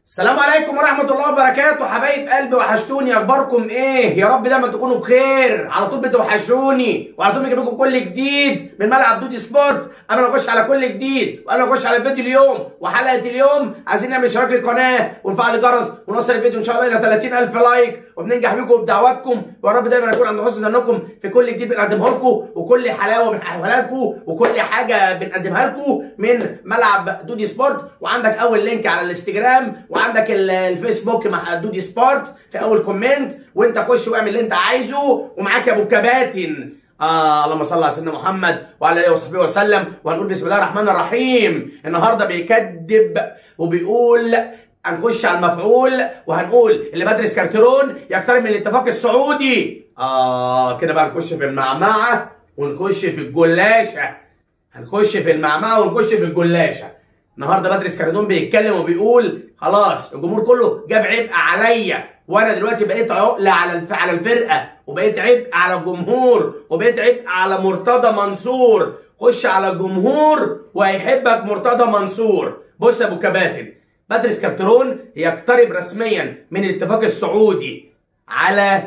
السلام عليكم ورحمة الله وبركاته حبايب قلبي وحشتوني أخباركم إيه؟ يا رب دايما تكونوا بخير على طول بتوحشوني وعلى طول بجيب لكم كل جديد من ملعب دودي سبورت قبل ما نخش على كل جديد وقبل ما نخش على فيديو اليوم وحلقة اليوم عايزين نعمل اشتراك للقناة ونفعل الجرس ونوصل الفيديو إن شاء الله إلى 30000 لايك وبننجح بيكم بدعواتكم ويا رب دايما نكون عند حسن ظنكم في كل جديد بنقدمه لكم وكل حلاوة بنحولها لكم وكل حاجة بنقدمها لكم من ملعب دودي سبورت وعندك أول لينك على الانستجرام وعندك ال- الفيسبوك مع دودي سبورت في اول كومنت وانت خش واعمل اللي انت عايزه ومعاك يا ابو كباتن آه اللهم صل على سيدنا محمد وعلى اله وصحبه وسلم وهنقول بسم الله الرحمن الرحيم النهارده بيكذب وبيقول هنخش على المفعول وهنقول اللي بدرس كارترون يقترب من الاتفاق السعودي اه كده بقى نخش في المعمعه ونخش في الجلاشه هنخش في المعمعه ونخش في الجلاشه النهارده بدرس كارتون بيتكلم وبيقول خلاص الجمهور كله جاب عبء عليا وانا دلوقتي بقيت عقله على الف- على الفرقه وبقيت عبء على الجمهور وبقيت عبء على مرتضى منصور خش على الجمهور وهيحبك مرتضى منصور بص يا ابو كباتن بدرس كارترون يقترب رسميا من الاتفاق السعودي على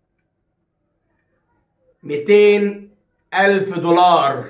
200 ألف دولار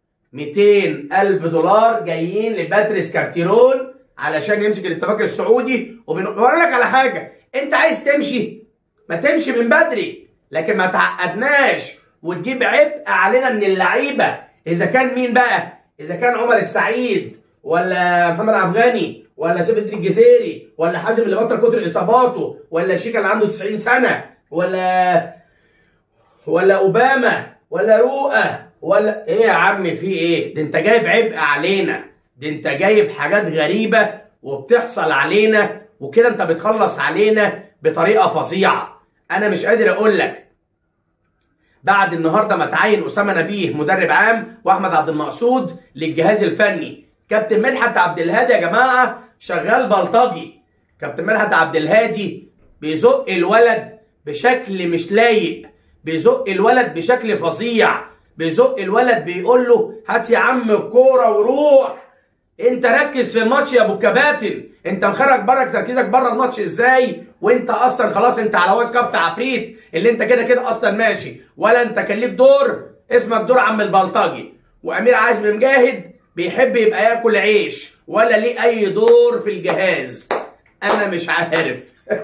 200 ألف دولار جايين لباتريس كارتيرون علشان يمسك الاتفاق السعودي وبنقول لك على حاجة أنت عايز تمشي ما تمشي من بدري لكن ما تعقدناش وتجيب عبء علينا من اللعيبة إذا كان مين بقى إذا كان عمر السعيد ولا محمد عبد ولا سيف الدين الجزيري ولا حازم اللي بطل كتر إصاباته ولا شيكا اللي عنده 90 سنة ولا ولا اوباما ولا رؤى ولا ايه يا عم في ايه ده انت جايب عبء علينا ده انت جايب حاجات غريبه وبتحصل علينا وكده انت بتخلص علينا بطريقه فظيعه انا مش قادر اقول لك بعد النهارده ما تعين اسامه نبيه مدرب عام واحمد عبد المقصود للجهاز الفني كابتن مدحت عبد الهادي يا جماعه شغال بلطجي كابتن مدحت عبد الهادي بيزق الولد بشكل مش لايق بيزق الولد بشكل فظيع بيزق الولد بيقول له هات يا عم الكوره وروح انت ركز في الماتش يا ابو كباتن انت مخرج بره تركيزك بره الماتش ازاي وانت اصلا خلاص انت على وش كفت عفريت اللي انت كده كده اصلا ماشي ولا انت كان ليك دور اسمك دور عم البلطجي وامير عزمي مجاهد بيحب يبقى ياكل عيش ولا ليه اي دور في الجهاز انا مش عارف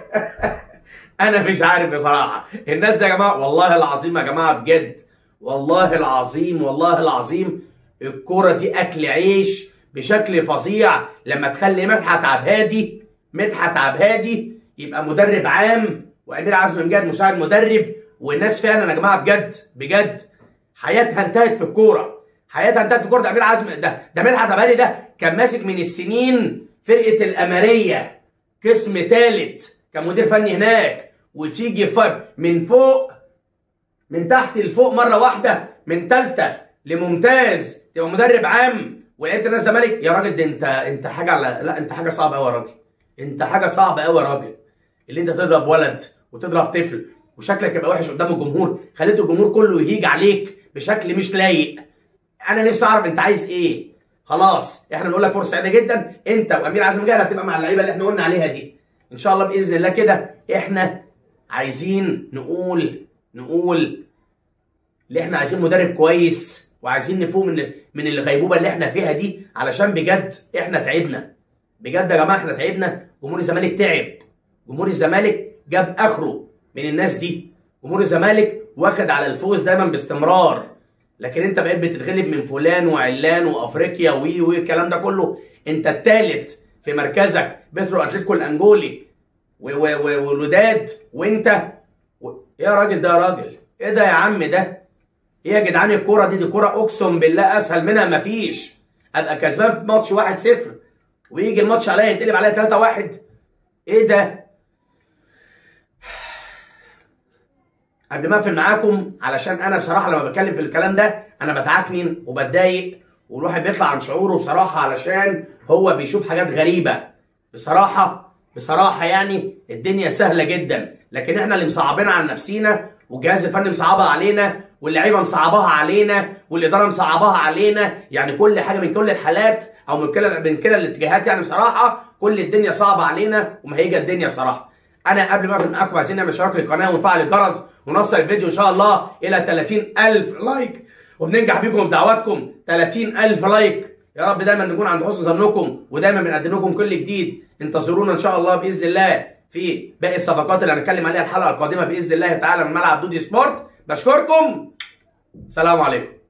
انا مش عارف بصراحه الناس دي يا جماعه والله العظيم يا جماعه بجد والله العظيم والله العظيم الكوره دي اكل عيش بشكل فظيع لما تخلي مدحت عبهادي مدحت عبهادي يبقى مدرب عام وامير عزمي مجاهد مساعد مدرب والناس فعلا يا جماعه بجد بجد حياتها انتهت في الكوره حياتها انتهت في الكوره ده امير عزمي ده ده مدحت عبهادي ده كان ماسك من السنين فرقه الاماريه قسم ثالث كمدير فني هناك وتيجي ف- من فوق من تحت لفوق مره واحده من ثالثه لممتاز تبقى مدرب عام ولعبت نادي الزمالك يا راجل ده انت انت حاجه على لا انت حاجه صعبه قوي يا راجل انت حاجه صعبه قوي يا راجل اللي انت تضرب ولد وتضرب طفل وشكلك يبقى وحش قدام الجمهور خليت الجمهور كله يهيج عليك بشكل مش لايق انا نفسي اعرف انت عايز ايه خلاص احنا نقول لك فرصه سعيده جدا انت وامير عزمي جاهل هتبقى مع اللعيبه اللي احنا قلنا عليها دي ان شاء الله باذن الله كده احنا عايزين نقول نقول اللي احنا عايزين مدرب كويس وعايزين نفوق من من الغيبوبه اللي احنا فيها دي علشان بجد احنا تعبنا بجد يا جماعه احنا تعبنا جمهور الزمالك تعب جمهور الزمالك جاب اخره من الناس دي جمهور الزمالك واخد على الفوز دايما باستمرار لكن انت بقيت بتتغلب من فلان وعلان وافريقيا وي وي الكلام ده كله انت الثالث في مركزك بترو اتلتيكو الانجولي و- و- و- والوداد وانت و... يا راجل ده يا راجل ايه ده يا عم ده ايه يا جدعان الكوره دي دي كوره اقسم بالله اسهل منها مفيش ابقى كسبان في ماتش 1-0 ويجي الماتش عليا يتقلب عليا 3-1 ايه ده قبل ما اقفل معاكم علشان انا بصراحه لما بتكلم في الكلام ده انا بتعكنن وبتضايق والواحد بيطلع عن شعوره بصراحه علشان هو بيشوف حاجات غريبه بصراحه بصراحه يعني الدنيا سهله جدا لكن احنا اللي مصعبين على نفسينا والجهاز الفني مصعبها علينا واللعيبه مصعباها علينا والاداره مصعباها علينا يعني كل حاجه من كل الحالات او من كلا من كلا الاتجاهات يعني بصراحه كل الدنيا صعبه علينا ومهيجه الدنيا بصراحه انا قبل ما اقفل معاكم عايزين نعمل اشتراك للقناه ونفعل الجرس ونوصل الفيديو ان شاء الله الى 30000 لايك وبننجح بيكم بدعواتكم 30000 لايك يا رب دايما نكون عند حسن ظنكم ودايما بنقدم لكم كل جديد انتظرونا ان شاء الله باذن الله في باقي الصفقات اللي هنتكلم عليها الحلقه القادمه باذن الله تعالى من ملعب دودي سبورت بشكركم سلام عليكم